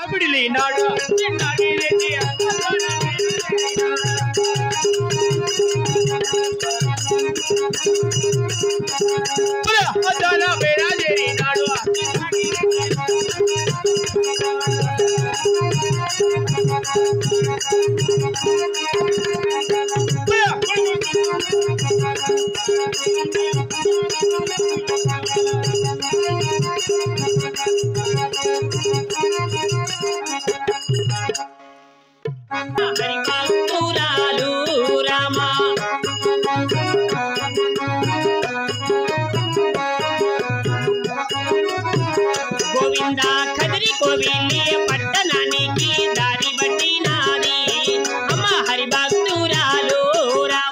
బిడిలినాడు చిన్నాగిరెడ్డి అదాన బేరాజేరినాడు హరిభక్తురాలు రామ గోవింద కదిరి కోవిలి పట్టణానికి దారి బట్టి నాది అమ్మ హరిభక్తురాలు రామ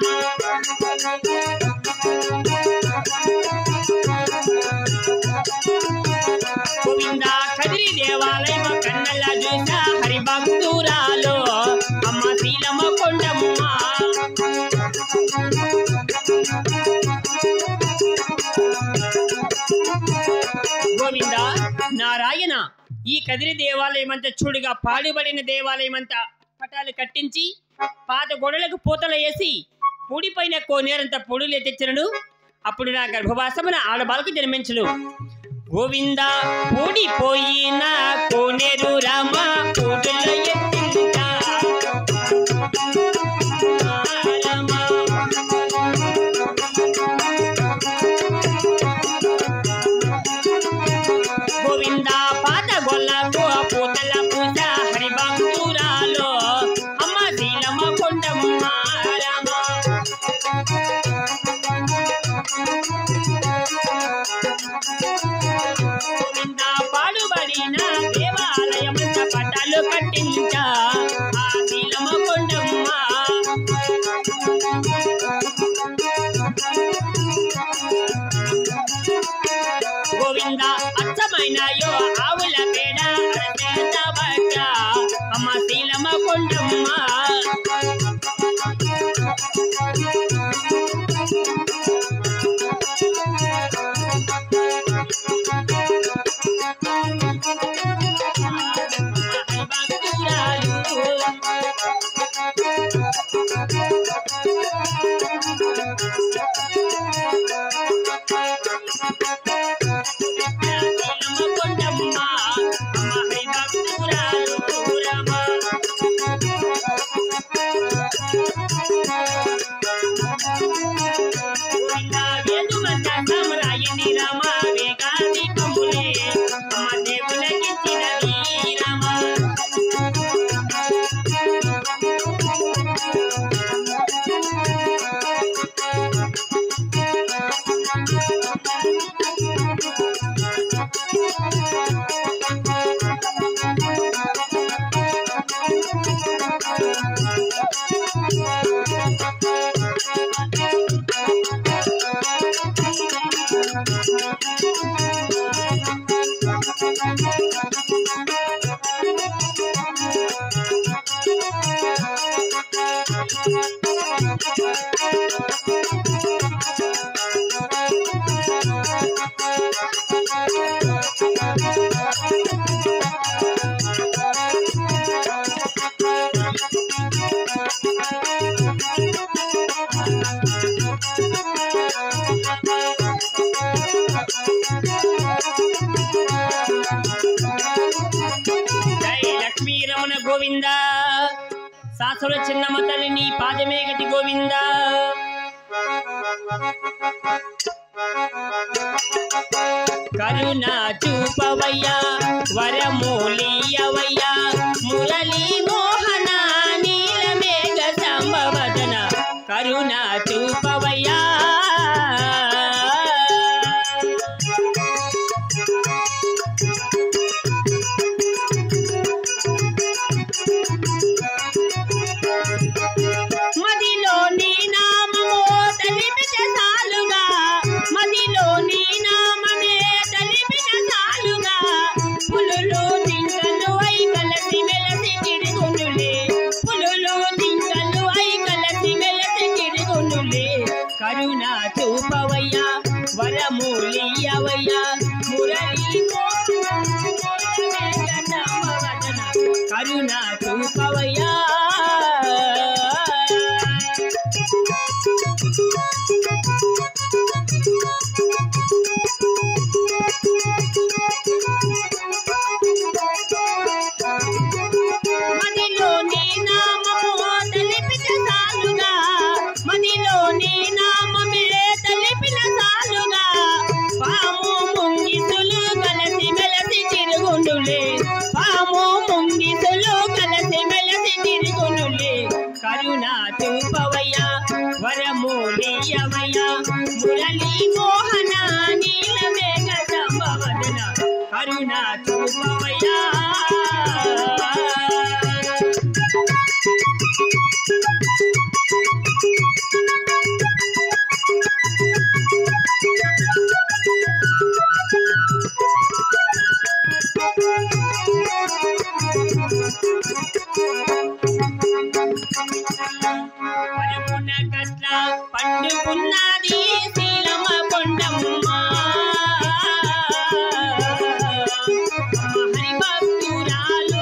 గోవింద కదిరి దేవాలయం కన్నల చూసా హరిభక్తురాలు అమ్మ శీలమ కొండమ్మ గోవింద నారాయణ ఈ కదిరి దేవాలయం అంతా చూడుగా పాడుబడిన దేవాలయం అంతా పటాలు కట్టించి పాత గొడవలకు పూతలు వేసి పూడిపోయిన కోనేరంత పొడులు తెచ్చినను అప్పుడు నా గర్భవాసమున ఆడబాలకు జన్మించును గోవింద పూడిపోయిన కోనేరు రామ పూడుల ఎత్తింట రామ గోవింద పాత గొల్లకు పూతల పూజ హరిభక్తురాలో అమ్మ శీలమ కొండమ్మ రామ గోవింద పాడుబడిన దేవాలయమంత పటాలు కట్టించ ఆ శీలమ కొండమ్మ గోవింద అచ్చమైనయో ఆవుల పేడ అరచేతబట్ట అమ్మ శీలమ కొండమ్మ శీలమ కొండమ్మ అమ్మ హైభక్తురాలు రామ గోవింద వేదుమంత సామరాయని రామ వేగాది కమ్ములే అమ్మ దేవులకిచ్చినవి రామ జై లక్ష్మీ రమణ గోవింద శాసన చిన్నమ్మ తల్లి నీ పాదమే గతి గోవింద కరుణ చూపవయ్యా వరమూలియవయ్యా మురళీ మోహన నీలమేఘ సంభవదన కరుణ చూపవయ్యా మదిలో నీ నామము తలిపిన సాలుగా మదిలో నీ నామమే తలిపిన సాలుగా పులులు జింకలు అయి కలసి మెలసి తిరుగును కరుణ చూపవయ్యా మదిలో నీ నామము తలిపిన సాలుగా మదిలో నీ నామమే తలిపిన సాలుగా పాము ముంగిసులు కలసి మెలసి తిరుగునులే పాము ముంగిసులు కలసి మెలసి తిరుగునులే కరుణ చూపవయ్యా వరమూలియవయ్యా మురళీ మోహన నీల మేఘ సంభవదన కరుణ చూపవయ్యా పరమున కట్ల పండుకున్నది శీలమ కొండమ్మ హరి భక్తురాలు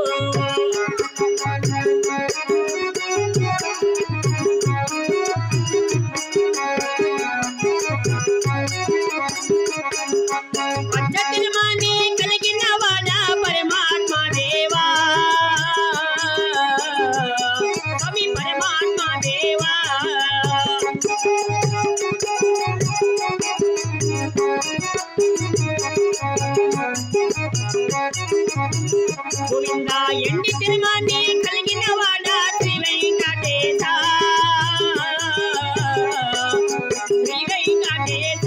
పచ్చతిరుమణి కలిగిన వాడ పరమాత్మ దేవా స్వామి పరమాత్మ దేవా గోవింద ఎండి తిరుమణి కలిగిన వాడ శ్రీ వెంకటేశ శ్రీ వెంకటేశ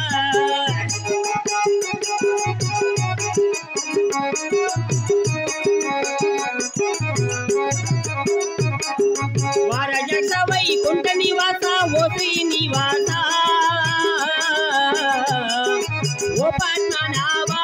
వారజక్ష వైకుంఠ నివాస ఓ శ్రీ నివాస ఓ పద్మనాభా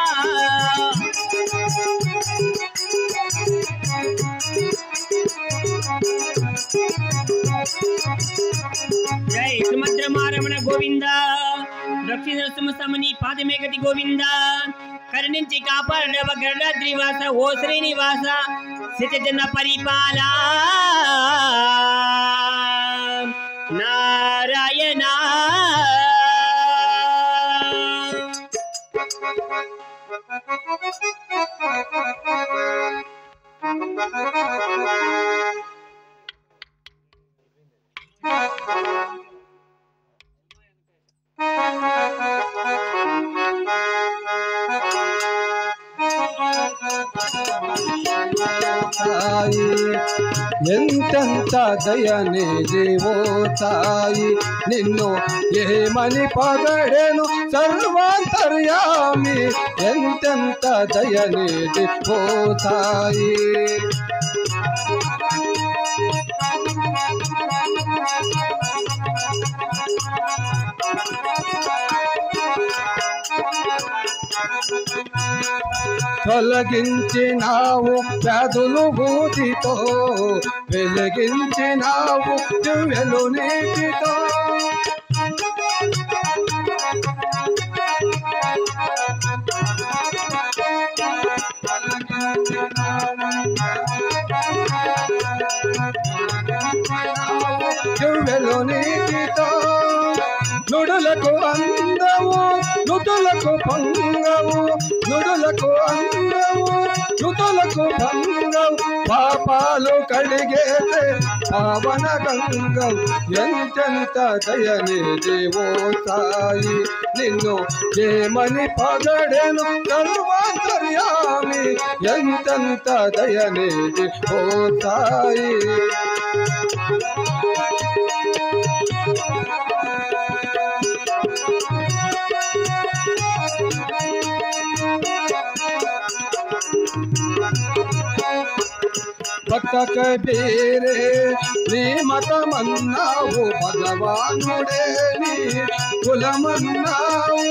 జై సుమద్రమారమణ గోవింద దక్షిణ సుమసమని పాదమేగతి గోవింద కరుణించి కాపాడవ గరుడాద్రివాస ఓ శ్రీనివాస సితజన పరిపాల నారాయణ తాయి ఎంతెంత దయనే జీవో తాయి నిన్ను ఏమని పగడెను సర్వాంతర్యామి ఎంతెంత దయనే జీవో తాయి తొలగించినావు వ్యాధులు భూతితో వెలిగించినావు దివ్యలు నీటితో దివ్యలు నీటితో నుడులకు అందవు నుదులకు భంగవు నుడులకు అందవు నుదులకు భంగవు పాపాలు కడిగేసే పావన గంగం ఎంతెంత దయని దేవో సాయి నిన్ను ఏమని పగడెను సర్వాంతర్యామి ఎంతెంత దయని దేవో సాయి భక్త కబీరే నీ మతమన్నావు భగవానుడే నీ కులమన్నావు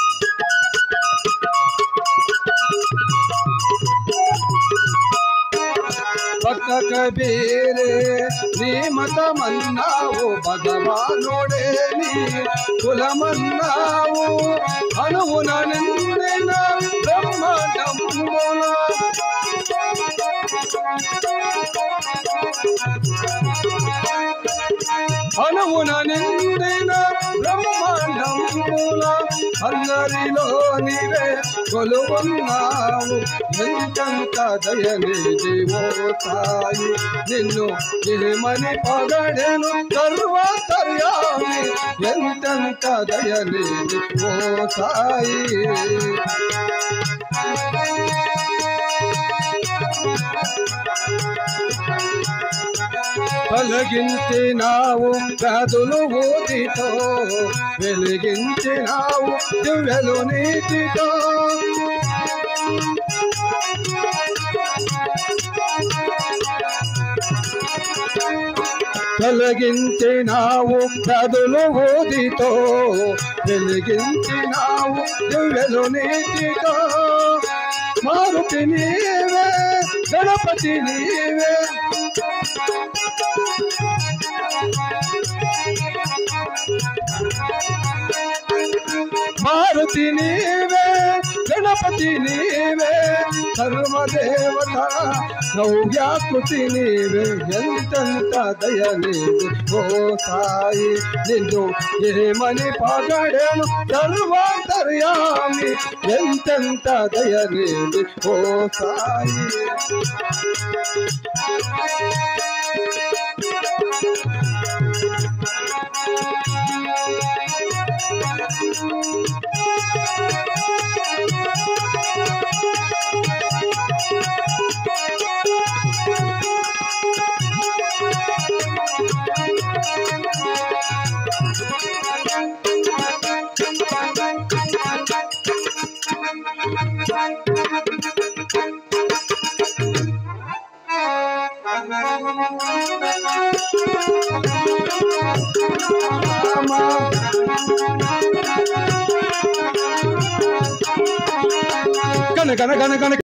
భక్త కబీరే నీ మతమన్నావు భగవానుడే నీ కులమన్నావు అనువున నిండిన బ్రహ్మాండమున అనువున నిండిన బ్రహ్మాండముల అందరిలో నీవే కొలువున్నావు ఎంతంత దయనిధి ఓ సాయి నిన్ను ఏమని పగడెను సర్వతర్యామి ఎంతంత దయనిధి ఓ సాయి తొలగించినావు గదులు ఊదితో వెలిగించినావు దివ్యలు నీటితో తొలగించినావు గదులు ఊదితో వెలిగించినావు దివ్యలు నీటితో మారుతి నీవే గణపతి నీవే మారుతి నీవే గణపతి నీవే సర్వదేవత నవ్యాకృతి నీవే ఎంతెంత దయ నీవు ఓ సాయి నిన్ను ఏమని పగడేను సర్వాంతర్యామి ఎంతెంత దయ నీవు ఓ సాయి రామ గణ గణ గణ గణ